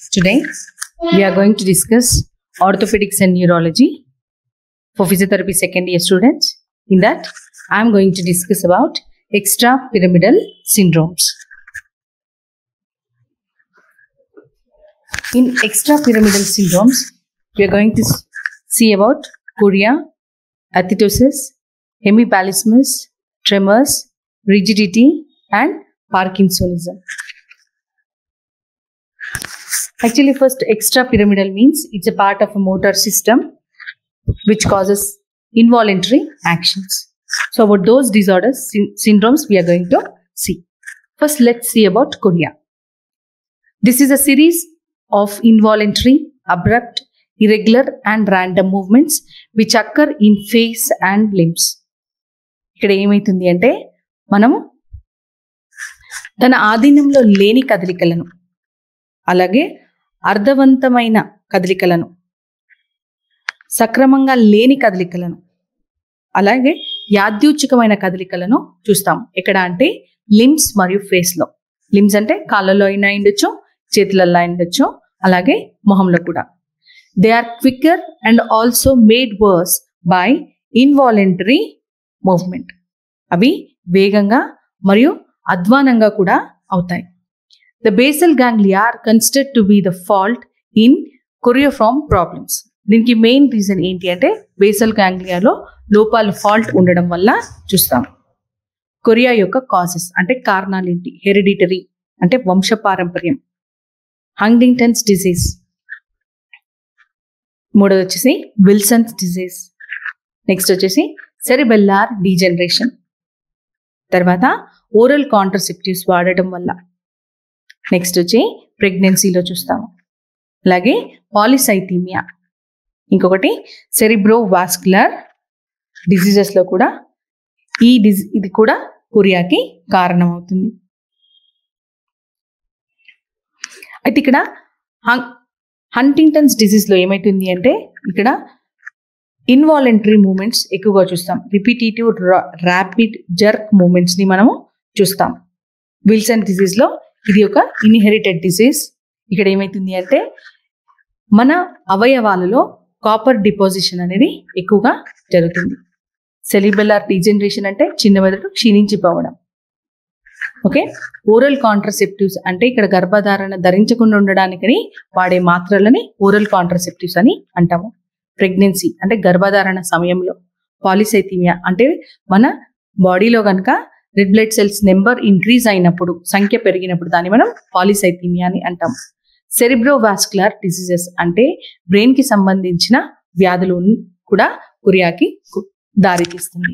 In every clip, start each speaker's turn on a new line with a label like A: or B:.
A: Today, we are going to discuss orthopedics and neurology for physiotherapy second year students. In that, I am going to discuss about extrapyramidal syndromes. In extrapyramidal syndromes, we are going to s- see about chorea, athetosis, hemipallismus, tremors, rigidity, and Parkinsonism. Actually, first, extrapyramidal means it's a part of a motor system which causes involuntary actions. So, about those disorders, syn- syndromes, we are going to see. First, let's see about chorea. This is a series of involuntary, abrupt, irregular, and random movements which occur in face and limbs. ఇక్కడ ఏమైతుంది అంటే మనము తన ఆధీనంలో లేని కదలికలను అలాగే అర్థవంతమైన కదలికలను సక్రమంగా లేని కదలికలను అలాగే యాదృచ్ఛికమైన కదలికలను చూస్తాం ఎక్కడ అంటే లిమ్స్ మరియు ఫేస్ లో లిమ్స్ అంటే కాళ్ళలో అయినా ఉండొచ్చు చేతులలో అయినా ఉండొచ్చు అలాగే మొహంలో కూడా they are quicker and also made worse by involuntary movement అవి వేగంగా మరియు అధ్వానంగా కూడా అవుతాయి the basal ganglia are considered to be the fault in choreiform problems దీనికి మెయిన్ రీజన్ ఏంటి అంటే బేసల్ గ్యాంగ్లియాలో లోపాలు ఫాల్ట్ ఉండడం వల్ల చూస్తాం కొరియా యొక్క కాజెస్ అంటే కారణాలు ఏంటి హెరిడిటరీ అంటే వంశపారంపర్యం హంగ్టింగ్టన్స్ డిసీజ్ మూడోది వచ్చేసి విల్సన్స్ డిసీజ్ నెక్స్ట్ వచ్చేసి సెరిబెల్లార్ డీజనరేషన్ తర్వాత ఓరల్ కాంట్రసెప్టివ్స్ వాడటం వల్ల నెక్స్ట్ వచ్చి ప్రెగ్నెన్సీలో చూస్తాము అలాగే పాలిసైథీమియా ఇంకొకటి సెరిబ్రో వాస్కులర్ డిసీజెస్లో కూడా ఈ డిజ్ ఇది కూడా కొరియాకి కారణం అవుతుంది అయితే ఇక్కడ హం హంటింగ్టన్స్ డిసీజ్లో ఏమైతుంది అంటే ఇక్కడ ఇన్వాలంటరీ మూమెంట్స్ ఎక్కువగా చూస్తాం రిపిటేటివ్ ర్యాపిడ్ జర్క్ మూమెంట్స్ ని మనము చూస్తాం విల్సన్ డిసీజ్ లో ఇది ఒక ఇన్హెరిటెడ్ డిసీజ్ ఇక్కడ ఏమైతుంది అంటే మన అవయవాలలో కాపర్ డిపాజిషన్ అనేది ఎక్కువగా జరుగుతుంది సెలిబెల్లార్ డీజనరేషన్ అంటే చిన్న మెదడు క్షీణించిపోవడం ఓకే ఓరల్ కాంట్రసెప్టివ్స్ అంటే ఇక్కడ గర్భధారణ ధరించకుండా ఉండడానికని వాడే మాత్రలని ఓరల్ కాంట్రసెప్టివ్స్ అని అంటాము ప్రెగ్నెన్సీ అంటే గర్భధారణ సమయంలో పాలిసైథీమియా అంటే మన బాడీలో కనుక red blood cells number increase అయినప్పుడు సంఖ్య పెరిగినప్పుడు దాన్ని మనం పాలిసైథీమియా అని అంటాం సెరిబ్రోవాస్కులర్ డిసీజెస్ అంటే బ్రెయిన్ కి సంబంధించిన వ్యాధులు కూడా కురియాకి కు- దారితీస్తుంది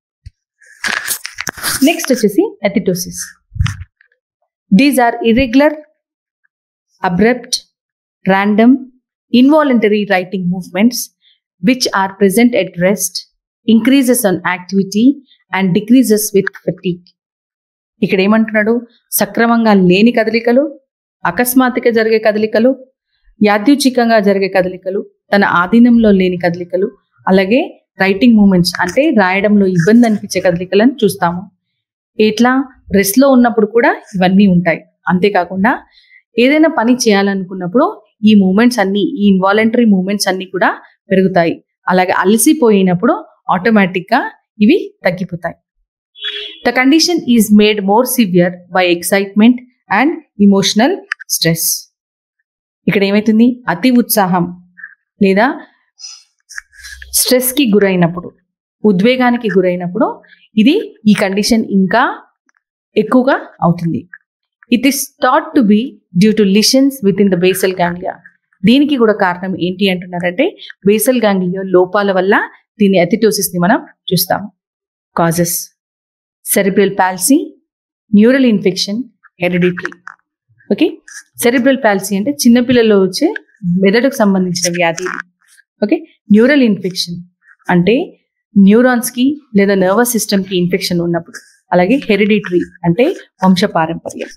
A: నెక్స్ట్ వచ్చేసి athetosis these are irregular abrupt random, involuntary writing movements which are present at rest, increases on activity and decreases with fatigue. ఇక్కడ ఏమంటున్నాడు సక్రమంగా లేని కదలికలు అకస్మాత్తుగా జరిగే కదలికలు యాదృచ్ఛికంగా జరిగే కదలికలు తన ఆధీనంలో లేని కదలికలు అలాగే రైటింగ్ మూమెంట్స్ అంటే రాయడంలో ఇబ్బంది అనిపించే కదలికలను చూస్తాము ఇట్లా రెస్ట్లో ఉన్నప్పుడు కూడా ఇవన్నీ ఉంటాయి అంతేకాకుండా ఏదైనా పని చేయాలనుకున్నప్పుడు ఈ మూమెంట్స్ అన్ని ఈ ఇన్వాలంటరీ మూమెంట్స్ అన్ని కూడా పెరుగుతాయి అలాగే అలసిపోయినప్పుడు ఆటోమేటిక్ గా ఇవి తగ్గిపోతాయి the condition is made more severe by excitement and emotional stress ఇక్కడ ఏమైతుంది అతి ఉత్సాహం లేదా స్ట్రెస్ కి గురైనప్పుడు ఉద్వేగానికి గురైనప్పుడు ఇది ఈ కండిషన్ ఇంకా ఎక్కువగా అవుతుంది it is thought to be due to lesions within the basal ganglia దీనికి కూడా కారణం ఏంటి అంటున్నారంటే బేసల్ గ్యాంగ్లియో లోపాల వల్ల దీని ఎథిటోసిస్ ని మనం చూస్తాం causes cerebral palsy neural infection hereditary okay cerebral palsy అంటే చిన్నపిల్లల్లో వచ్చే మెదడుకు సంబంధించిన వ్యాధి ఇది. ఓకే న్యూరల్ ఇన్ఫెక్షన్ అంటే న్యూరాన్స్ కి లేదా నర్వస్ సిస్టమ్ కి ఇన్ఫెక్షన్ ఉన్నప్పుడు అలాగే హెరిడిటరీ అంటే వంశపారంపర్యం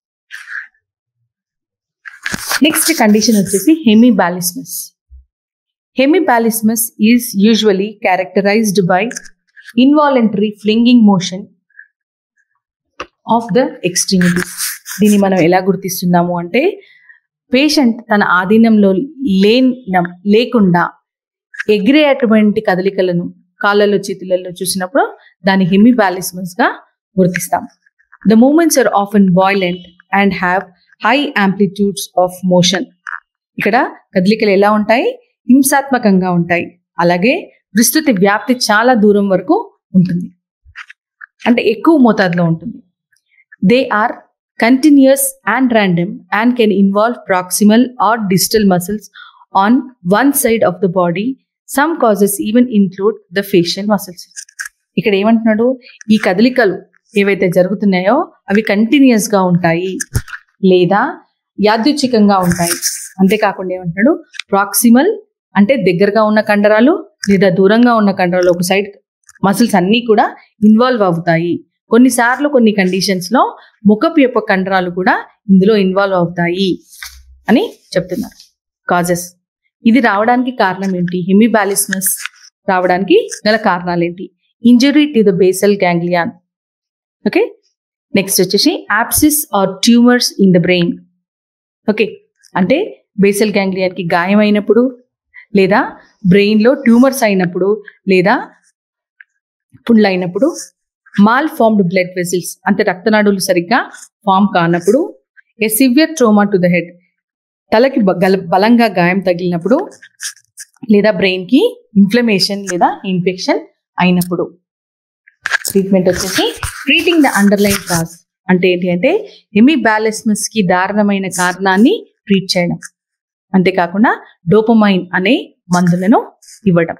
A: నెక్స్ట్ కండిషన్ వచ్చేసి hemiballismus hemiballismus is usually characterized by involuntary flinging motion of the extremities దీన్ని మనం ఎలా గుర్తిస్తున్నాము అంటే పేషెంట్ తన ఆధీనంలో లేన లేకుండా ఎగిరేటువంటి కదలికలను కాళ్ళలో చేతులలో చూసినప్పుడు దాని హెమిబాలిస్మస్ గా గుర్తిస్తాం the movements are often violent and have high amplitudes of motion ఇక్కడ కదలికలు ఎలా ఉంటాయి హింసాత్మకంగా ఉంటాయి అలాగే విస్తృతి వ్యాప్తి చాలా దూరం వరకు ఉంటుంది అంటే ఎక్కువ మోతాదులో ఉంటుంది they are continuous and random and can involve proximal or digital muscles on one side of the body some causes even include the facial muscles ఇక్కడ ఏమంటున్నాడు ఈ కదలికలు ఏవైతే జరుగుతున్నాయో అవి కంటిన్యూస్ గా ఉంటాయి లేదా యాదృచ్ఛికంగా ఉంటాయి అంతేకాకుండా ఏమంటున్నాడు ప్రాక్సిమల్ అంటే దగ్గరగా ఉన్న కండరాలు లేదా దూరంగా ఉన్న కండరాలు ఒక సైడ్ మసిల్స్ అన్నీ కూడా ఇన్వాల్వ్ అవుతాయి కొన్నిసార్లు కొన్ని కండిషన్స్ లో ముఖపు యొక్క కండరాలు కూడా ఇందులో ఇన్వాల్వ్ అవుతాయి అని చెప్తున్నారు కాజెస్ ఇది రావడానికి కారణం ఏంటి హెమిబాలిస్మస్ రావడానికి గల కారణాలు ఏంటి injury to the basal ganglion okay next వచ్చేసి abscess or tumours in the brain okay అంటే బేసల్ గ్యాంగ్లియాన్కి గాయం అయినప్పుడు లేదా బ్రెయిన్లో ట్యూమర్స్ అయినప్పుడు లేదా పుండ్లు అయినప్పుడు మాల్ ఫార్మ్డ్ బ్లడ్ వెసిల్స్ అంటే రక్తనాడులు సరిగ్గా ఫామ్ కానప్పుడు a severe trauma to the head తలకి బ- గల- బలంగా గాయం తగిలినప్పుడు లేదా బ్రెయిన్కి ఇన్ఫ్లమేషన్ లేదా ఇన్ఫెక్షన్ అయినప్పుడు ట్రీట్మెంట్ వచ్చేసి ట్రీటింగ్ ద అండర్లైన్ కాజ్ అంటే ఏంటి అంటే హెమిబాలిస్మస్ కి దారుణమైన కారణాన్ని ట్రీట్ చేయడం అంతేకాకుండా డోపమైన్ అనే మందులను ఇవ్వడం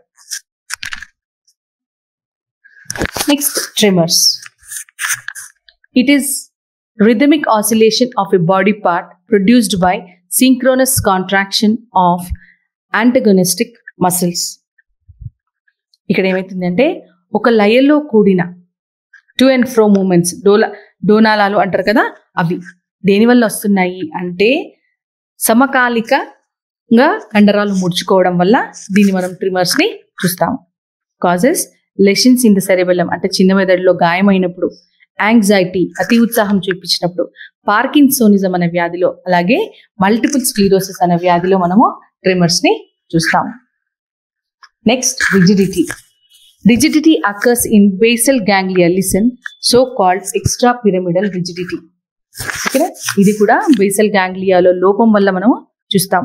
A: next tremors it is rhythmic oscillation of a body part produced by synchronous contraction of antagonistic muscles ఇక్కడ ఏమైతుందంటే ఒక లయలో కూడిన టు అండ్ ఫ్రో మూమెంట్స్ డోలా డోనాలాలు అంటారు కదా అవి దేనివల్ల వస్తున్నాయి అంటే సమకాలికంగా కండరాలు ముడుచుకోవడం వల్ల దీన్ని మనం ట్రిమర్స్ ని చూస్తాం causes lesions in the cerebellum అంటే చిన్న మెదడులో గాయమైనప్పుడు యాంగ్జైటీ అతి ఉత్సాహం చూపించినప్పుడు పార్కిన్సోనిజం అనే వ్యాధిలో అలాగే మల్టిపుల్ స్క్లీరోసిస్ అనే వ్యాధిలో మనము ట్రిమర్స్ ని చూస్తాం next rigidity rigidity occurs in basal ganglia lesion so called extra pyramidal rigidity ఓకేనా ఇది కూడా బేసల్ గ్యాంగ్లియాలో లోపం వల్ల మనము చూస్తాం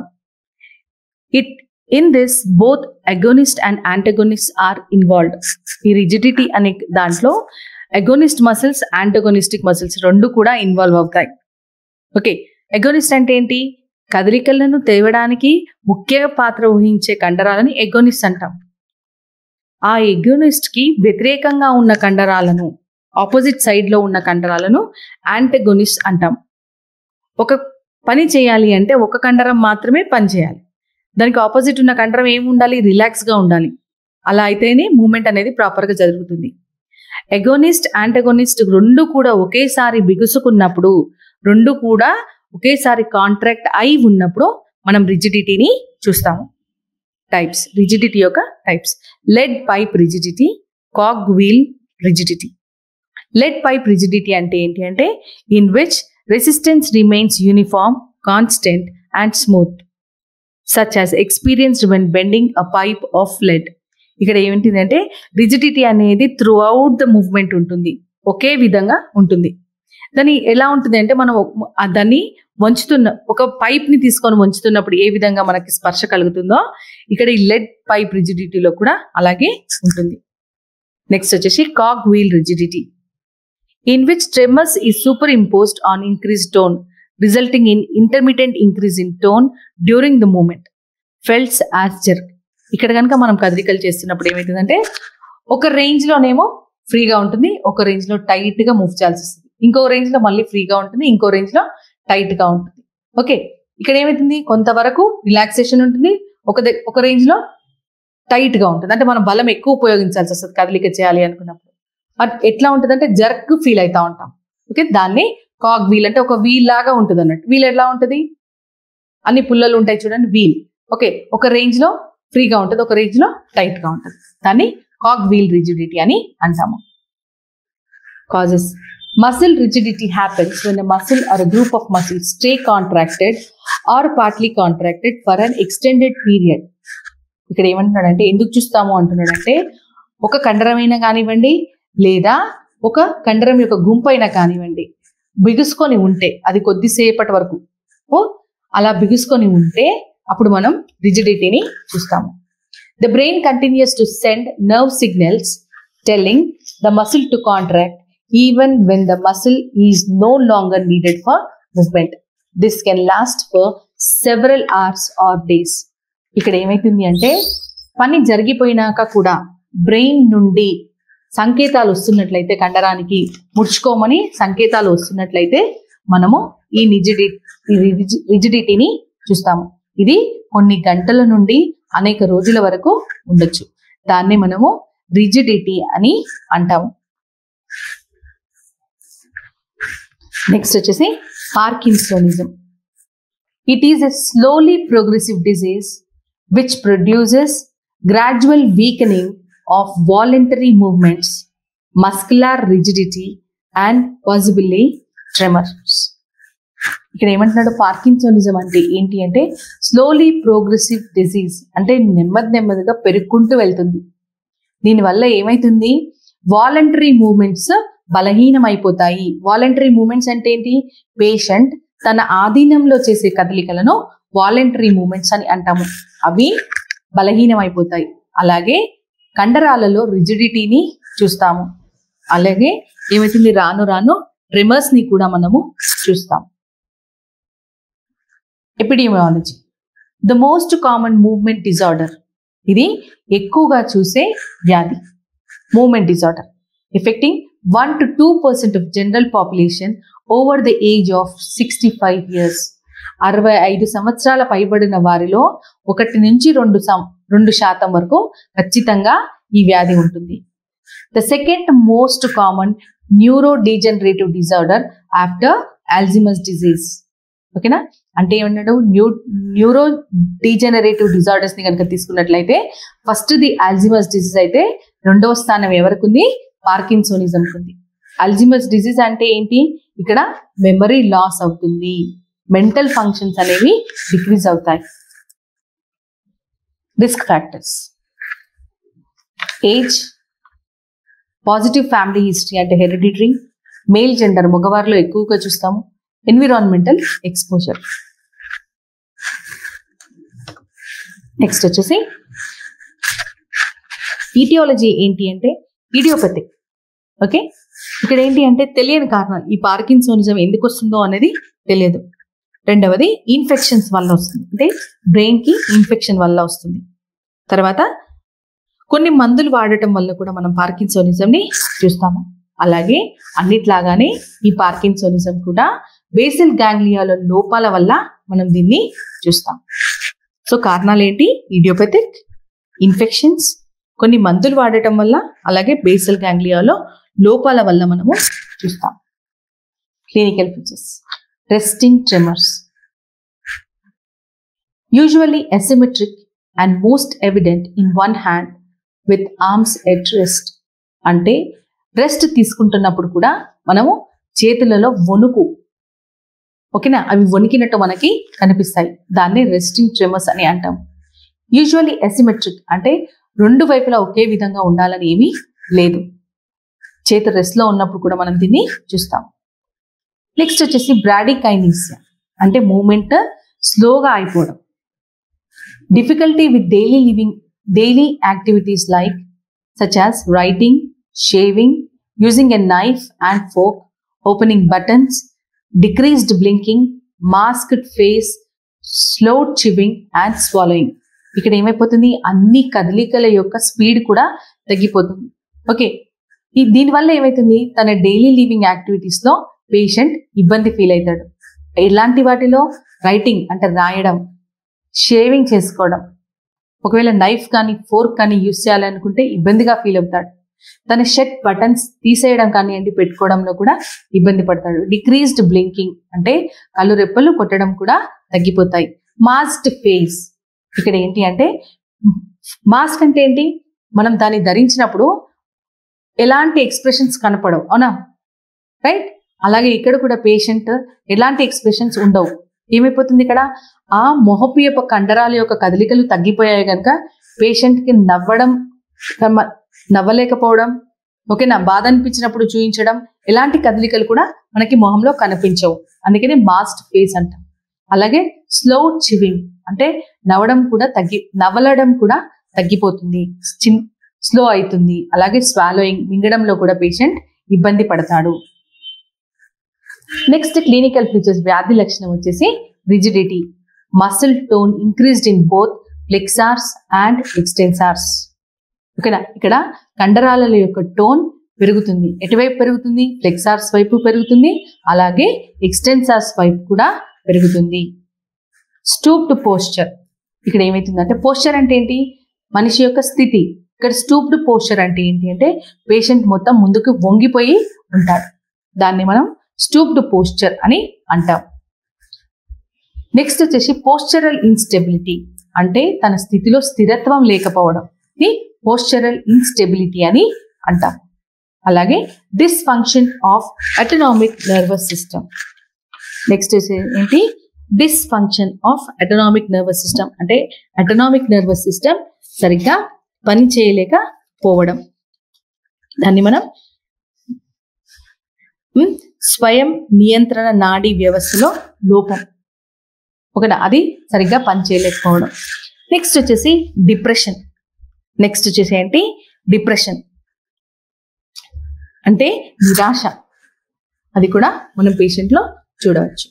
A: it in this both agonist and antagonist are involved ఈ రిజిడిటీ అనే దాంట్లో అగోనిస్ట్ మసిల్స్ యాంటగోనిస్టిక్ మసిల్స్ రెండు కూడా ఇన్వాల్వ్ అవుతాయి ఓకే అగోనిస్ట్ అంటే ఏంటి కదలికలను తేవడానికి ముఖ్య పాత్ర వహించే కండరాలని ఎగోనిస్ట్ అంటాం ఆ ఎగోనిస్ట్ కి వ్యతిరేకంగా ఉన్న కండరాలను ఆపోజిట్ సైడ్ లో ఉన్న కండరాలను యాంటగోనిస్ట్ అంటాం ఒక పని చేయాలి అంటే ఒక కండరం మాత్రమే పని చేయాలి దానికి ఆపోజిట్ ఉన్న కండరం ఏమి ఉండాలి రిలాక్స్ గా ఉండాలి అలా అయితేనే మూమెంట్ అనేది ప్రాపర్ గా జరుగుతుంది ఎగోనిస్ట్ యాంటగోనిస్ట్ రెండు కూడా ఒకేసారి బిగుసుకున్నప్పుడు రెండు కూడా ఒకేసారి కాంట్రాక్ట్ అయి ఉన్నప్పుడు మనం రిజిడిటీని చూస్తాము టైప్స్ రిజిడిటీ యొక్క types lead pipe rigidity cog wheel rigidity lead pipe rigidity అంటే ఏంటి అంటే in which resistance remains uniform constant and smooth such as experienced when bending a pipe of lead ఇక్కడ ఏమిటిందంటే రిజిడిటీ అనేది త్రూ అవుట్ ద మూవ్మెంట్ ఉంటుంది ఒకే విధంగా ఉంటుంది దాని ఎలా ఉంటుంది అంటే మనం ఒక- ఆ దాన్ని వంచుతున్న ఒక పైప్ ని తీసుకొని వంచుతున్నప్పుడు ఏ విధంగా మనకి స్పర్శ కలుగుతుందో ఇక్కడ ఈ లెడ్ పైప్ రిజిడిటీలో కూడా అలాగే ఉంటుంది నెక్స్ట్ వచ్చేసి cog wheel rigidity in which tremors ఈ superimposed on increase tone resulting in intermediate increase in tone during the moment felts as jerk ఇక్కడ కనుక మనం కదలికలు చేస్తున్నప్పుడు ఏమవుతుందంటే ఒక రేంజ్ లోనేమో ఫ్రీగా ఉంటుంది ఒక రేంజ్ లో టైట్ గా మూవ్ చేయాల్సి వస్తుంది ఇంకో రేంజ్ లో మళ్ళీ ఫ్రీగా ఉంటుంది ఇంకో రేంజ్ లో టైట్ గా ఉంటుంది ఓకే ఇక్కడ ఏమవుతుంది కొంతవరకు రిలాక్సేషన్ ఉంటుంది ఒక ద- ఒక రేంజ్ లో టైట్ గా ఉంటుంది అంటే మనం బలం ఎక్కువ ఉపయోగించాల్సి వస్తుంది కదలిక చేయాలి అనుకున్నప్పుడు బట్ ఎట్లా ఉంటుంది అంటే జర్క్ ఫీల్ అవుతా ఉంటాం ఓకే దాన్ని కాగ్ వీల్ అంటే ఒక వీల్ లాగా ఉంటుంది అన్నట్టు వీల్ ఎట్లా ఉంటుంది అన్ని పుల్లలు ఉంటాయి చూడండి వీల్ ఓకే ఒక రేంజ్ లో ఫ్రీగా ఉంటుంది ఒక రేంజ్ లో టైట్ గా ఉంటుంది దాన్ని కాగ్ వీల్ రిజిడిటీ అని అంటాము causes muscle rigidity happens when a muscle or a group of muscles stay contracted or partly contracted for an extended period ఇక్కడ ఏమంటున్నాడంటే ఎందుకు చూస్తాము అంటున్నాడంటే ఒక కండరమైనా కానివ్వండి లేదా ఒక కండరం యొక్క గుంపైనా కానివ్వండి బిగుసుకొని ఉంటే అది కొద్దిసేపటి వరకు ఓ అలా బిగుసుకొని ఉంటే అప్పుడు మనం రిజిడిటీని చూస్తాము the brain continues to send nerve signals telling the muscle to contract even when the muscle is no longer needed for movement this can last for several hours or days ఇక్కడ ఏమైతుంది అంటే పని జరిగిపోయినాక కూడా బ్రెయిన్ నుండి సంకేతాలు వస్తున్నట్లయితే కండరానికి ముడుచుకోమని సంకేతాలు వస్తున్నట్లయితే మనము ఈ నిజిడి రిజిడిటీని చూస్తాము ఇది కొన్ని గంటల నుండి అనేక రోజుల వరకు ఉండొచ్చు దాన్ని మనము రిజిడిటీ అని అంటాము నెక్స్ట్ వచ్చేసి parkinsonism it is a slowly progressive disease which produces gradual weakening of voluntary movements, muscular rigidity, and possibly tremors. ఇక్కడ ఏమంటున్నాడు పార్కిన్సోనిజం అంటే ఏంటి అంటే స్లోలీ ప్రోగ్రెసివ్ డిసీజ్ అంటే నెమ్మది నెమ్మదిగా పెరుగుకుంటూ వెళ్తుంది దీనివల్ల ఏమైతుంది వాలంటరీ మూమెంట్స్ బలహీనమైపోతాయి వాలంటరీ మూమెంట్స్ అంటే ఏంటి పేషెంట్ తన ఆధీనంలో చేసే కదలికలను వాలంటరీ మూమెంట్స్ అని అంటాము అవి బలహీనమైపోతాయి అలాగే కండరాలలో రిజిడిటీని చూస్తాము అలాగే ఏమవుతుంది రాను రాను ట్రిమర్స్ ని కూడా మనము చూస్తాం epidemiology the most common movement disorder ఇది ఎక్కువగా చూసే వ్యాధి movement disorder affecting one to two percent of general population over the age of sixty five years అరవై ఐదు సంవత్సరాల పైబడిన వారిలో ఒకటి నుంచి రెండు సం రెండు శాతం వరకు ఖచ్చితంగా ఈ వ్యాధి ఉంటుంది the second most common neurodegenerative disorder after Alzheimer's disease ఓకేనా అంటే ఏమన్నాడు న్యూ న్యూరో డీజనరేటివ్ డిజార్డర్స్ ని కనుక తీసుకున్నట్లయితే ఫస్ట్ ది ఆల్జిమస్ డిజీజ్ అయితే రెండవ స్థానం ఎవరికి ఉంది పార్కిన్సోనిజం ఉంది అల్జిమస్ డిజీజ్ అంటే ఏంటి ఇక్కడ మెమరీ లాస్ అవుతుంది మెంటల్ ఫంక్షన్స్ అనేవి డిక్రీజ్ అవుతాయి risk factors age positive family history అంటే హెరిడిటరీ మేల్ జెండర్ మగవారిలో ఎక్కువగా చూస్తాము ఎన్విరాన్మెంటల్ ఎక్స్పోజర్ నెక్స్ట్ వచ్చేసి ఈటియాలజీ ఏంటి అంటే ఈడియోపతిక్ ఓకే ఇక్కడ ఏంటి అంటే తెలియని కారణాలు ఈ పార్కిన్సోనిజం ఎందుకు వస్తుందో అనేది తెలియదు రెండవది ఇన్ఫెక్షన్స్ వల్ల వస్తుంది అంటే బ్రెయిన్ కి ఇన్ఫెక్షన్ వల్ల వస్తుంది తర్వాత కొన్ని మందులు వాడటం వల్ల కూడా మనం పార్కిన్సోనిజం ని చూస్తాము అలాగే అన్నిట్లాగానే ఈ పార్కిన్సోనిజం కూడా బేసిల్ గ్యాంగ్లియాల లోపాల వల్ల మనం దీన్ని చూస్తాం సో కారణాలు ఏంటి ఇడియోపతిక్ ఇన్ఫెక్షన్స్ కొన్ని మందులు వాడటం వల్ల అలాగే బేసిల్ గ్యాంగ్లియాలో లోపాల వల్ల మనము చూస్తాం clinical features resting tremors. Usually asymmetric and most evident in one hand with arms at rest. అంటే రెస్ట్ తీసుకుంటున్నప్పుడు కూడా మనము చేతులలో వణుకు ఓకేనా అవి వణికినట్టు మనకి కనిపిస్తాయి దాన్ని రెస్టింగ్ ట్రెమర్స్ అని అంటాం యూజువల్లీ అసిమెట్రిక్ అంటే రెండు వైపులా ఒకే విధంగా ఉండాలని ఏమీ లేదు చేతి రెస్ట్లో ఉన్నప్పుడు కూడా మనం దీన్ని చూస్తాం నెక్స్ట్ వచ్చేసి బ్రాడికైనీసియా అంటే మూమెంట్ స్లోగా అయిపోవడం difficulty with daily living daily activities like such as writing shaving using a knife and fork opening buttons decreased blinking masked face slow chewing and swallowing ఇక్కడ ఏమైపోతుంది అన్ని కదలికల యొక్క స్పీడ్ కూడా తగ్గిపోతుంది ఓకే ఈ దీనివల్ల ఏమైతుంది తన డైలీ లివింగ్ యాక్టివిటీస్ లో పేషెంట్ ఇబ్బంది ఫీల్ అవుతాడు ఎలాంటి వాటిలో రైటింగ్ అంటే రాయడం షేవింగ్ చేసుకోవడం ఒకవేళ నైఫ్ కానీ ఫోర్క్ కానీ యూస్ చేయాలనుకుంటే ఇబ్బందిగా ఫీల్ అవుతాడు తన షర్ట్ బటన్స్ తీసేయడం కానివ్వండి పెట్టుకోవడంలో కూడా ఇబ్బంది పడతాడు డిక్రీజ్డ్ బ్లింకింగ్ అంటే కళ్ళు రెప్పలు కొట్టడం కూడా తగ్గిపోతాయి మాస్క్డ్ ఫేస్ ఇక్కడ ఏంటి అంటే మాస్క్ అంటే ఏంటి మనం దాన్ని ధరించినప్పుడు ఎలాంటి ఎక్స్ప్రెషన్స్ కనపడవు అవునా రైట్ అలాగే ఇక్కడ కూడా పేషెంట్ ఎలాంటి ఎక్స్ప్రెషన్స్ ఉండవు ఏమైపోతుంది ఇక్కడ ఆ మొహపు యొక్క కండరాల యొక్క కదలికలు తగ్గిపోయాయి కనుక పేషెంట్కి నవ్వడం తమ- నవ్వలేకపోవడం ఓకేనా బాధ అనిపించినప్పుడు చూపించడం ఎలాంటి కదలికలు కూడా మనకి మొహంలో కనిపించవు అందుకని మాస్ట్ ఫేస్ అంటాం అలాగే స్లో చివింగ్ అంటే నవ్వడం కూడా తగ్గి నవ్వలడం కూడా తగ్గిపోతుంది చిన్ స్లో అవుతుంది అలాగే స్వాలోయింగ్ మింగడంలో కూడా పేషెంట్ ఇబ్బంది పడతాడు నెక్స్ట్ క్లినికల్ ఫీచర్స్ వ్యాధి లక్షణం వచ్చేసి rigidity muscle tone increased in both flexors and extensors ఓకేనా ఇక్కడ కండరాల యొక్క టోన్ పెరుగుతుంది ఎటువైపు పెరుగుతుంది ఫ్లెక్సార్స్ వైపు పెరుగుతుంది అలాగే ఎక్స్టెన్సార్స్ వైపు కూడా పెరుగుతుంది స్టూప్డ్ పోస్చర్ ఇక్కడ ఏమైతుందంటే పోస్చర్ అంటే ఏంటి మనిషి యొక్క స్థితి ఇక్కడ స్టూప్డ్ పోస్చర్ అంటే ఏంటి అంటే పేషెంట్ మొత్తం ముందుకు వంగిపోయి ఉంటాడు దాన్ని మనం స్టూప్డ్ పోస్చర్ అని అంటాం నెక్స్ట్ వచ్చేసి పోస్చరల్ ఇన్స్టెబిలిటీ అంటే తన స్థితిలో స్థిరత్వం లేకపోవడం ఇది పోస్చరల్ ఇన్స్టెబిలిటీ అని అంటాం అలాగే dysfunction of autonomic nervous system next ఏంటి dysfunction of autonomic nervous system అంటే అటనామిక్ నర్వస్ సిస్టమ్ సరిగ్గా పని చేయలేకపోవడం దాన్ని మనం ఉమ్, స్వయం నియంత్రణ నాడీ వ్యవస్థలో లోపం ఒకటి అది సరిగ్గా పని చేయలేకపోవడం నెక్స్ట్ వచ్చేసి డిప్రెషన్ నెక్స్ట్ వచ్చేసి ఏంటి డిప్రెషన్ అంటే నిరాశ అది కూడా మనం పేషెంట్లో చూడవచ్చు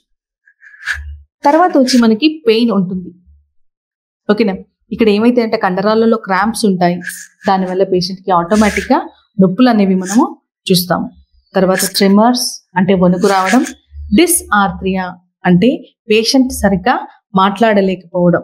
A: తర్వాత వచ్చి మనకి పెయిన్ ఉంటుంది ఓకేనా ఇక్కడ ఏమైతే అంటే కండరాలలో క్రాంప్స్ ఉంటాయి దానివల్ల పేషెంట్కి ఆటోమేటిక్గా నొప్పులు అనేవి మనము చూస్తాము తర్వాత ట్రిమర్స్ అంటే వణుకు రావడం డిస్ ఆర్థ్రియా అంటే పేషెంట్ సరిగ్గా మాట్లాడలేకపోవడం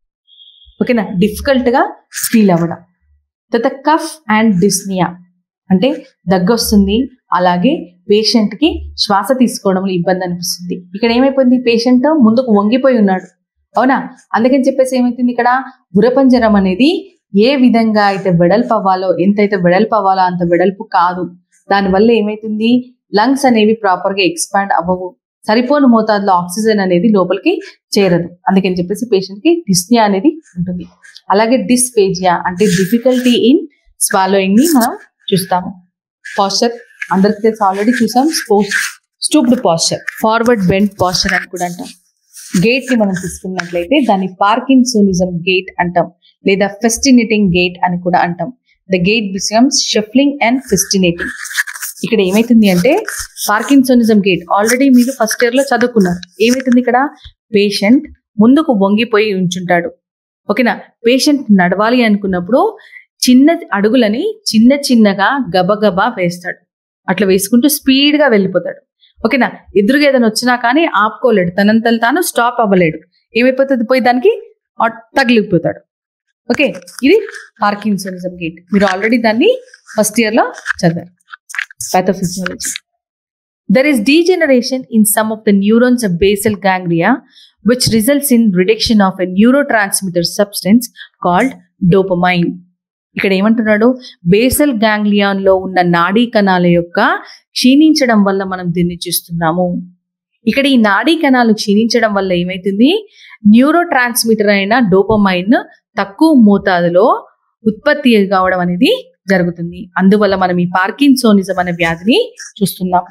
A: ఓకేనా డిఫికల్ట్గా ఫీల్ అవ్వడం తర్వాత కఫ్ అండ్ డిస్నియా అంటే దగ్గొస్తుంది అలాగే పేషెంట్ కి శ్వాస తీసుకోవడంలో ఇబ్బంది అనిపిస్తుంది ఇక్కడ ఏమైపోయింది పేషెంట్ ముందుకు వంగిపోయి ఉన్నాడు అవునా అందుకని చెప్పేసి ఏమైతుంది ఇక్కడ ఉరపంజరం అనేది ఏ విధంగా అయితే వెడల్పు అవ్వాలో ఎంతైతే వెడల్పు అవ్వాలో అంత వెడల్పు కాదు దానివల్ల ఏమైతుంది లంగ్స్ అనేవి ప్రాపర్ గా ఎక్స్పాండ్ అవ్వవు సరిపోని మోతాదులో ఆక్సిజన్ అనేది లోపలికి చేరదు అందుకని చెప్పేసి పేషెంట్ కి డిస్నియా అనేది ఉంటుంది అలాగే డిస్ఫేజియా అంటే డిఫికల్టీ ఇన్ స్వాలోయింగ్ ని మనం చూస్తాము పాస్చర్ అందరికి తెలుసు ఆల్రెడీ చూసాం stooped posture forward bend posture అని కూడా అంటాం గేట్ ని మనం తీసుకున్నట్లయితే దాన్ని పార్కిన్సోనిజం గేట్ అంటాం లేదా ఫెస్టినేటింగ్ గేట్ అని కూడా అంటాం the gait becomes shuffling and festinating ఇక్కడ ఏమైతుంది అంటే పార్కిన్సోనిజం గేట్ ఆల్రెడీ మీరు ఫస్ట్ ఇయర్ లో చదువుకున్నారు ఏమైతుంది ఇక్కడ పేషెంట్ ముందుకు వంగిపోయి ఉంచుంటాడు ఓకేనా పేషెంట్ నడవాలి అనుకున్నప్పుడు చిన్న అడుగులని చిన్న చిన్నగా గబగబా వేస్తాడు అట్లా వేసుకుంటూ స్పీడ్ గా వెళ్ళిపోతాడు ఓకేనా ఎదురుగా ఏదైనా వచ్చినా కానీ ఆపుకోలేడు తనంతలు తాను స్టాప్ అవ్వలేడు ఏమైపోతుంది పోయి దానికి ఆ- తగిలిపోతాడు ఓకే ఇది పార్కిన్సోనిజం గేట్ మీరు ఆల్రెడీ దాన్ని ఫస్ట్ ఇయర్ లో చదివారు pathophysiology. There is degeneration in some of the neurons of basal ganglia, which results in reduction of a neurotransmitter substance called dopamine. ఇక్కడ ఏమంటున్నాడు బేసల్ గ్యాంగ్లియాన్ లో ఉన్న నాడీ కణాల యొక్క క్షీణించడం వల్ల మనం దీన్ని చూస్తున్నాము ఇక్కడ ఈ నాడీ కణాలు క్షీణించడం వల్ల ఏమైతుంది న్యూరో ట్రాన్స్మిటర్ అయిన డోపమైన్ తక్కువ మోతాదులో ఉత్పత్తి కావడం అనేది జరుగుతుంది అందువల్ల మనం ఈ పార్కిన్సోనిజం అనే వ్యాధిని చూస్తున్నాం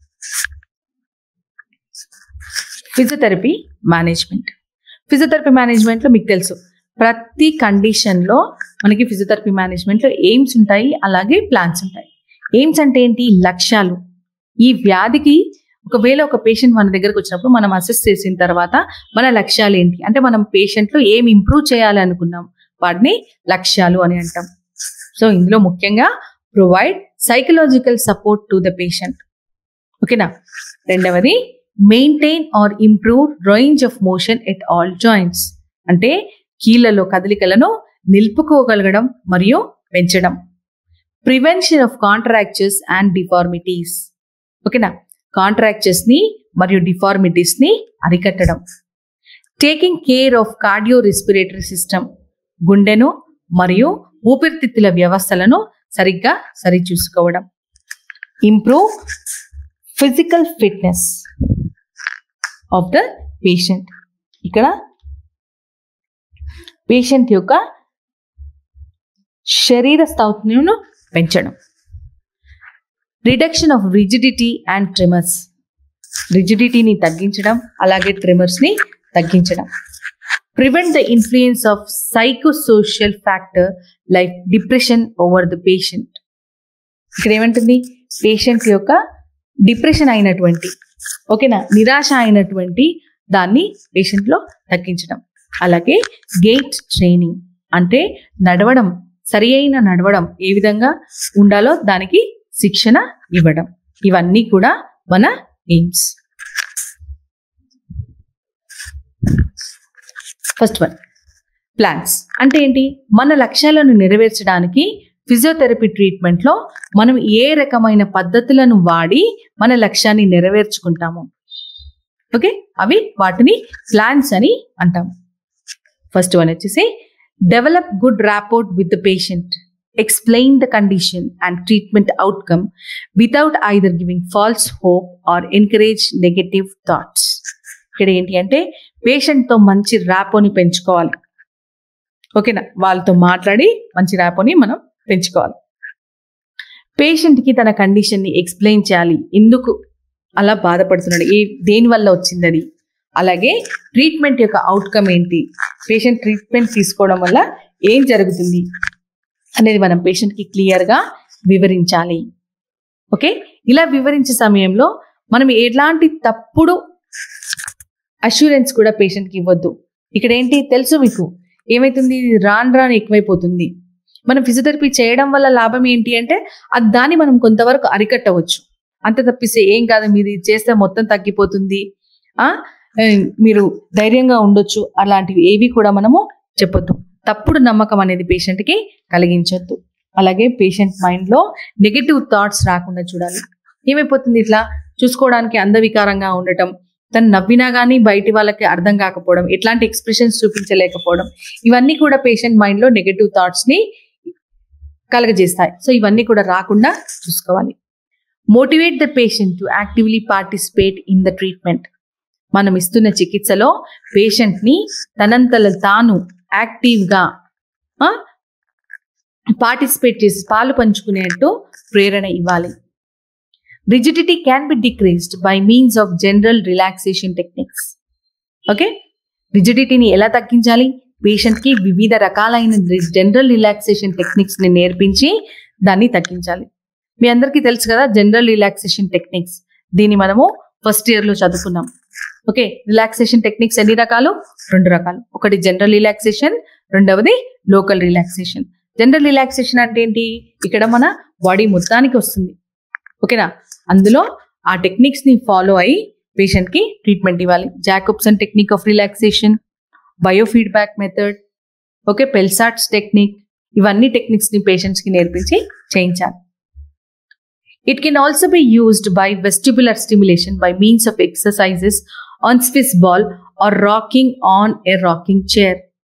A: ఫిజియోథెరపీ మేనేజ్మెంట్ ఫిజియోథెరపీ మేనేజ్మెంట్ లో మీకు తెలుసు ప్రతి కండిషన్ లో మనకి ఫిజియోథెరపీ మేనేజ్మెంట్ లో ఎయిమ్స్ ఉంటాయి అలాగే ప్లాన్స్ ఉంటాయి ఎయిమ్స్ అంటే ఏంటి లక్ష్యాలు ఈ వ్యాధికి ఒకవేళ ఒక పేషెంట్ మన దగ్గరకు వచ్చినప్పుడు మనం అసెస్ చేసిన తర్వాత మన లక్ష్యాలు ఏంటి అంటే మనం పేషెంట్ లో ఏం ఇంప్రూవ్ చేయాలి అనుకున్నాం వాటిని లక్ష్యాలు అని అంటాం సో ఇందులో ముఖ్యంగా provide psychological support to the patient ఓకేనా రెండవది maintain or improve range of motion at all joints అంటే కీళ్ళలో కదలికలను నిలుపుకోగలగడం మరియు పెంచడం prevention of contractures and deformities ఓకేనా కాంట్రాక్చర్స్ ని మరియు డిఫార్మిటీస్ ని అరికట్టడం taking care of cardio respiratory system గుండెను మరియు ఊపిరితిత్తుల వ్యవస్థలను సరిగ్గా సరిచూసుకోవడం improve physical fitness of the patient ఇక్కడ పేషెంట్ యొక్క శరీర స్థౌత్యంను పెంచడం reduction of rigidity and tremors రిజిడిటీని తగ్గించడం అలాగే ట్రిమర్స్ని తగ్గించడం prevent the influence of psychosocial factor like depression over the patient ఇక్కడ ఏమంటుంది పేషెంట్ యొక్క డిప్రెషన్ అయినటువంటి ఓకేనా నిరాశ అయినటువంటి దాన్ని పేషెంట్లో తగ్గించడం అలాగే గేట్ ట్రైనింగ్ అంటే నడవడం సరి అయిన నడవడం ఏ విధంగా ఉండాలో దానికి శిక్షణ ఇవ్వడం ఇవన్నీ కూడా మన ఎయిమ్స్ ఫస్ట్ వన్ ప్లాన్స్ అంటే ఏంటి మన లక్ష్యాలను నెరవేర్చడానికి ఫిజియోథెరపీ ట్రీట్మెంట్లో మనం ఏ రకమైన పద్ధతులను వాడి మన లక్ష్యాన్ని నెరవేర్చుకుంటాము ఓకే అవి వాటిని ప్లాన్స్ అని అంటాము ఫస్ట్ వన్ వచ్చేసి develop good rapport with the patient explain the condition and treatment outcome without either giving false hope or encourage negative thoughts ఇక్కడ ఏంటి అంటే పేషెంట్తో మంచి ర్యాపోని పెంచుకోవాలి ఓకేనా వాళ్ళతో మాట్లాడి మంచి ర్యాపోని మనం పెంచుకోవాలి పేషెంట్కి తన కండిషన్ని ఎక్స్ప్లెయిన్ చేయాలి ఎందుకు అలా బాధపడుతున్నాడు ఏ దేని వల్ల వచ్చిందని అలాగే ట్రీట్మెంట్ యొక్క అవుట్కమ్ ఏంటి పేషెంట్ ట్రీట్మెంట్ తీసుకోవడం వల్ల ఏం జరుగుతుంది అనేది మనం పేషెంట్కి క్లియర్గా వివరించాలి ఓకే ఇలా వివరించే సమయంలో మనం ఎలాంటి తప్పుడు అష్యూరెన్స్ కూడా పేషెంట్కి ఇవ్వద్దు ఇక్కడ ఏంటి తెలుసు మీకు ఏమైతుంది రాను రాను ఎక్కువైపోతుంది మనం ఫిజియోథెరపీ చేయడం వల్ల లాభం ఏంటి అంటే అది దాన్ని మనం కొంతవరకు అరికట్టవచ్చు అంత తప్పిస్తే ఏం కాదు మీరు ఇది చేస్తే మొత్తం తగ్గిపోతుంది ఆ ఏ, మీరు ధైర్యంగా ఉండొచ్చు అలాంటివి ఏవి కూడా మనము చెప్పొద్దు తప్పుడు నమ్మకం అనేది పేషెంట్కి కలిగించొద్దు అలాగే పేషెంట్ మైండ్లో నెగటివ్ థాట్స్ రాకుండా చూడాలి ఏమైపోతుంది ఇట్లా చూసుకోవడానికి అందవికారంగా ఉండటం తను నవ్వినా కానీ బయటి వాళ్ళకి అర్థం కాకపోవడం ఎట్లాంటి ఎక్స్ప్రెషన్స్ చూపించలేకపోవడం ఇవన్నీ కూడా పేషెంట్ మైండ్లో నెగటివ్ థాట్స్ని కలగజేస్తాయి సో ఇవన్నీ కూడా రాకుండా చూసుకోవాలి motivate the patient to actively participate in the treatment మనం ఇస్తున్న చికిత్సలో పేషెంట్ని తనంతల తాను యాక్టివ్గా పార్టిసిపేట్ చేసి పాలు పంచుకునేట్టు ప్రేరణ ఇవ్వాలి rigidity can be decreased by means of general relaxation techniques okay రిజిడిటీని ఎలా తగ్గించాలి పేషెంట్కి వివిధ రకాలైన జనరల్ రిలాక్సేషన్ టెక్నిక్స్ని నేర్పించి దాన్ని తగ్గించాలి మీ అందరికీ తెలుసు కదా జనరల్ రిలాక్సేషన్ టెక్నిక్స్ దీన్ని మనము ఫస్ట్ ఇయర్లో చదువుకున్నాం ఓకే రిలాక్సేషన్ టెక్నిక్స్ ఎన్ని రకాలు రెండు రకాలు ఒకటి జనరల్ రిలాక్సేషన్ రెండవది లోకల్ రిలాక్సేషన్ జనరల్ రిలాక్సేషన్ అంటే ఏంటి ఇక్కడ మన బాడీ మొత్తానికి వస్తుంది ఓకేనా అందులో ఆ టెక్నిక్స్ ని ఫాలో అయ్యి పేషెంట్ కి ట్రీట్మెంట్ ఇవ్వాలి Jacobson technique of relaxation biofeedback method okay పెల్సాట్స్ టెక్నిక్ ఇవన్నీ టెక్నిక్స్ ని పేషెంట్స్ కి నేర్పించి చేయించాలి it can also be used by vestibular stimulation by means of exercises on Swiss ball or rocking on a rocking chair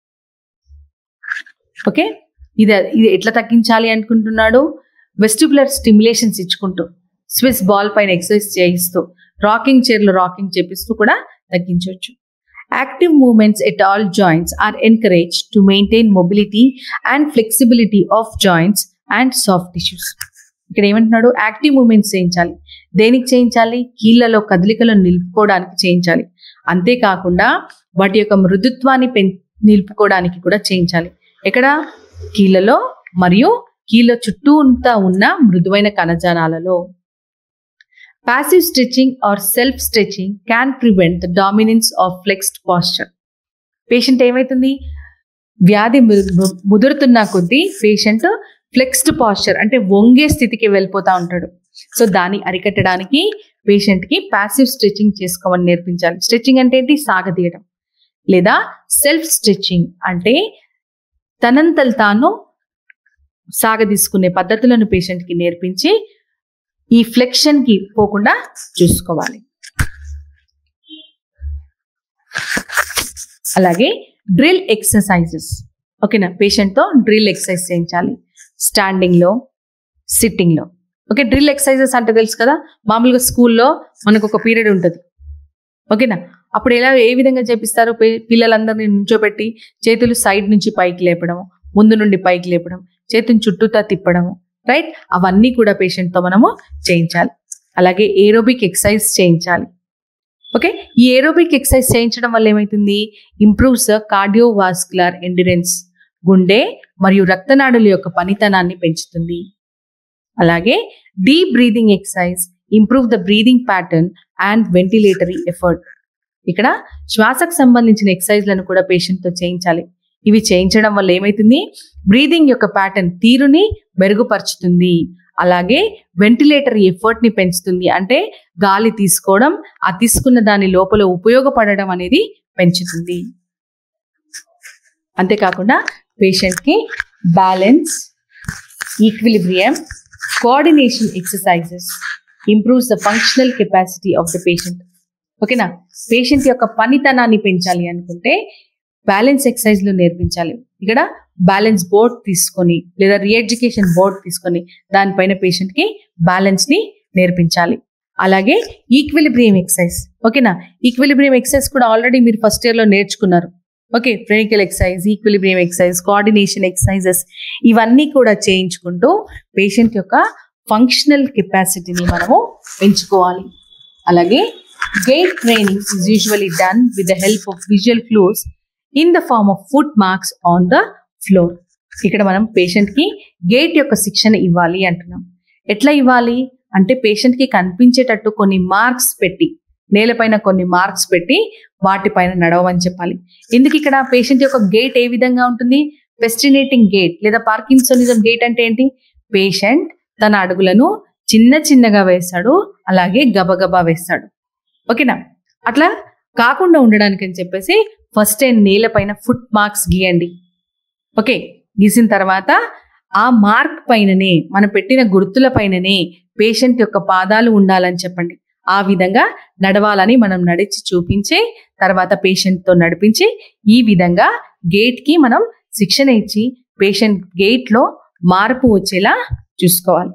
A: okay ఇది ఇది ఎట్లా తగ్గించాలి అనుకుంటున్నాడు వెస్టిబులర్ స్టిమ్యులేషన్స్ ఇచ్చుకుంటూ స్విస్ బాల్ పైన ఎక్సర్సైజ్ చేయిస్తూ రాకింగ్ చైర్లో రాకింగ్ చేపిస్తూ కూడా తగ్గించవచ్చు active moments at all joints or encourage to maintain mobility and flexibility of joints and soft tissues ఇక్కడ ఏమంటున్నాడు యాక్టివ్ మూమెంట్స్ చేయించాలి దేనికి చేయించాలి కీళ్ళలో కదలికలను నిలుపుకోవడానికి చేయించాలి అంతేకాకుండా వాటి యొక్క మృదుత్వాన్ని పెం నిలుపుకోవడానికి కూడా చేయించాలి ఎక్కడ కీళ్ళలో మరియు కీళ్ళ చుట్టూ అంతా ఉన్న మృదువైన కణజాలాలలో passive stretching or self stretching can prevent the dominance of flexed posture patient ఏమవుతుంది వ్యాధి ము- ముదురుతున్న కొద్దీ పేషెంట్ ఫ్లెక్స్డ్ పాస్చర్ అంటే వంగే స్థితికి వెళ్ళిపోతా ఉంటాడు సో దాన్ని అరికట్టడానికి పేషెంట్కి ప్యాసివ్ స్ట్రెచింగ్ చేసుకోమని నేర్పించాలి స్ట్రెచింగ్ అంటే ఏంటి సాగదీయడం లేదా సెల్ఫ్ స్ట్రెచింగ్ అంటే తనంతలు తాను సాగదీసుకునే పద్ధతులను పేషెంట్కి నేర్పించి ఈ ఫ్లెక్షన్కి పోకుండా చూసుకోవాలి అలాగే డ్రిల్ ఎక్సర్సైజెస్ ఓకేనా పేషెంట్తో డ్రిల్ ఎక్సర్సైజ్ చేయించాలి స్టాండింగ్లో సిట్టింగ్లో ఓకే డ్రిల్ ఎక్సర్సైజెస్ అంటే తెలుసు కదా మామూలుగా స్కూల్లో మనకు ఒక పీరియడ్ ఉంటుంది ఓకేనా అప్పుడు ఎలా ఏ విధంగా చేపిస్తారు పి- పిల్లలందరినీ నుంచోబెట్టి చేతులు సైడ్ నుంచి పైకి లేపడం ముందు నుండి పైకి లేపడం చేతిని చుట్టూతా తిప్పడము రైట్ అవన్నీ కూడా పేషెంట్తో మనము చేయించాలి అలాగే ఏరోబిక్ ఎక్సర్సైజ్ చేయించాలి ఓకే ఈ ఏరోబిక్ ఎక్సర్సైజ్ చేయించడం వల్ల ఏమవుతుంది ఇంప్రూవ్స్ ద కార్డియోవాస్కులర్ ఎండ్యూరెన్స్ గుండె మరియు రక్తనాడుల యొక్క పనితనాన్ని పెంచుతుంది అలాగే deep breathing exercise improve the breathing pattern and ventilatory effort ఇక్కడ శ్వాసకు సంబంధించిన ఎక్సర్సైజ్లను కూడా పేషెంట్తో చేయించాలి ఇవి చేయించడం వల్ల ఏమవుతుంది బ్రీదింగ్ యొక్క ప్యాటర్న్ తీరుని మెరుగుపరుచుతుంది అలాగే వెంటిలేటరీ ఎఫర్ట్ ని పెంచుతుంది అంటే గాలి తీసుకోవడం ఆ తీసుకున్న దాని లోపల ఉపయోగపడడం అనేది పెంచుతుంది అంతేకాకుండా పేషెంట్ కి balance equilibrium coordination exercises improves the functional capacity of the patient ఓకేనా పేషెంట్ యొక్క పనితనాన్ని పెంచాలి అనుకుంటే బ్యాలెన్స్ ఎక్సర్సైజ్లు నేర్పించాలి ఇక్కడ బ్యాలెన్స్ బోర్డ్ తీసుకొని లేదా రీఎడ్యుకేషన్ బోర్డ్ తీసుకొని దానిపైన పేషెంట్ కి బ్యాలెన్స్ ని నేర్పించాలి అలాగే ఈక్విలిబ్రియం ఎక్సర్సైజ్ ఓకేనా ఈక్విలిబ్రియం ఎక్సర్సైజ్ కూడా ఆల్రెడీ మీరు ఫస్ట్ ఇయర్ లో నేర్చుకున్నారు okay Frenkel exercise equilibrium exercise coordination exercises ఇవన్నీ కూడా చేయించుకుంటూ పేషెంట్ యొక్క ఫంక్షనల్ కెపాసిటీని మనము పెంచుకోవాలి అలాగే gait training is usually done with the help of visual flows in the form of foot marks on the floor ఇక్కడ మనం పేషెంట్ కి గేట్ యొక్క శిక్షణ ఇవ్వాలి అంటున్నాం ఎట్లా ఇవ్వాలి అంటే పేషెంట్ కి కనిపించేటట్టు కొన్ని మార్క్స్ పెట్టి నేలపైన కొన్ని మార్క్స్ పెట్టి వాటిపైన నడవమని చెప్పాలి ఎందుకు ఇక్కడ పేషెంట్ యొక్క గేట్ ఏ విధంగా ఉంటుంది పెస్టినేటింగ్ గేట్ లేదా పార్కిన్సోనిజం గేట్ అంటే ఏంటి పేషెంట్ తన అడుగులను చిన్న చిన్నగా వేస్తాడు అలాగే గబగబా వేస్తాడు ఓకేనా అట్లా కాకుండా ఉండడానికి అని చెప్పేసి ఫస్ట్ టైం నేలపైన ఫుట్ మార్క్స్ గీయండి ఓకే గీసిన తర్వాత ఆ మార్క్ పైననే మనం పెట్టిన గుర్తుల పైననే పేషెంట్ యొక్క పాదాలు ఉండాలని చెప్పండి ఆ విధంగా నడవాలని మనం నడిచి చూపించి తర్వాత patient తో నడిపించి ఈ విధంగా గేట్ కి మనం శిక్షణ ఇచ్చి పేషెంట్ గేట్ లో మార్పు వచ్చేలా చూసుకోవాలి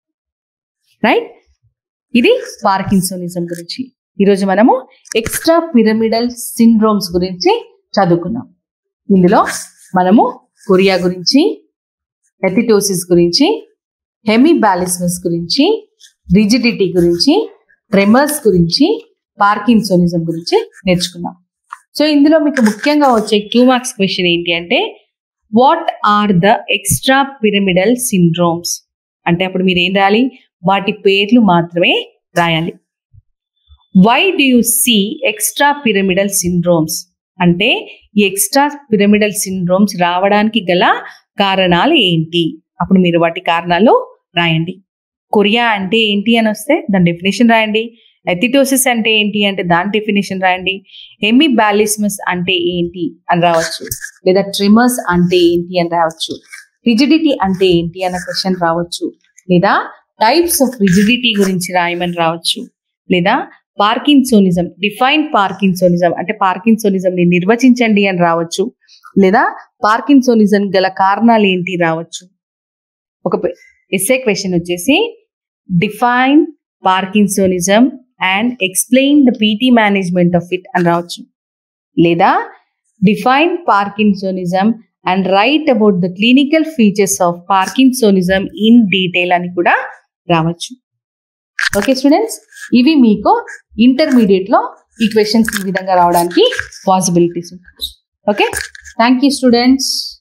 A: రైట్ ఇది పార్కిన్సోనిజం గురించి ఈరోజు మనము ఎక్స్ట్రా పిరమిడల్ సిండ్రోమ్స్ గురించి చదువుకున్నాం ఇందులో మనము కొరియా గురించి ఎథిటోసిస్ గురించి హెమిబాలిస్మస్ గురించి రిజిడిటీ గురించి ట్రెమర్స్ గురించి పార్కిన్సోనిజం గురించి నేర్చుకున్నాం సో ఇందులో మీకు ముఖ్యంగా వచ్చే టూ మార్క్స్ క్వశ్చన్ ఏంటి అంటే what are the extra pyramidal syndromes అంటే అప్పుడు మీరు ఏం రాయాలి వాటి పేర్లు మాత్రమే రాయాలి why do you see extra pyramidal syndromes అంటే ఈ ఎక్స్ట్రా పిరమిడల్ సిండ్రోమ్స్ రావడానికి గల కారణాలు ఏంటి అప్పుడు మీరు వాటి కారణాలు రాయండి కొరియా అంటే ఏంటి అని వస్తే దాని డెఫినేషన్ రాయండి ఎథిటోసిస్ అంటే ఏంటి అంటే దాని డెఫినేషన్ రాయండి ఎమిబాలిస్మస్ అంటే ఏంటి అని రావచ్చు లేదా ట్రిమర్స్ అంటే ఏంటి అని రావచ్చు రిజిడిటీ అంటే ఏంటి అన్న క్వశ్చన్ రావచ్చు లేదా టైప్స్ ఆఫ్ రిజిడిటీ గురించి రాయమని రావచ్చు లేదా పార్కిన్సోనిజం డిఫైన్ పార్కిన్సోనిజం అంటే పార్కిన్సోనిజం ని నిర్వచించండి అని రావచ్చు లేదా పార్కిన్సోనిజం గల కారణాలు ఏంటి రావచ్చు ఒక ఎస్ఏ క్వశ్చన్ వచ్చేసి define parkinsonism and explain the PT management of it అని రావచ్చు లేదా define parkinsonism and write about the clinical features of parkinsonism in detail అని కూడా రావచ్చు ఓకే స్టూడెంట్స్ ఇవి మీకు ఇంటర్మీడియట్ లో ఈ క్వశ్చన్స్ ఈ విధంగా రావడానికి పాసిబిలిటీస్ ఉంటాయి ఓకే థ్యాంక్ యూ స్టూడెంట్స్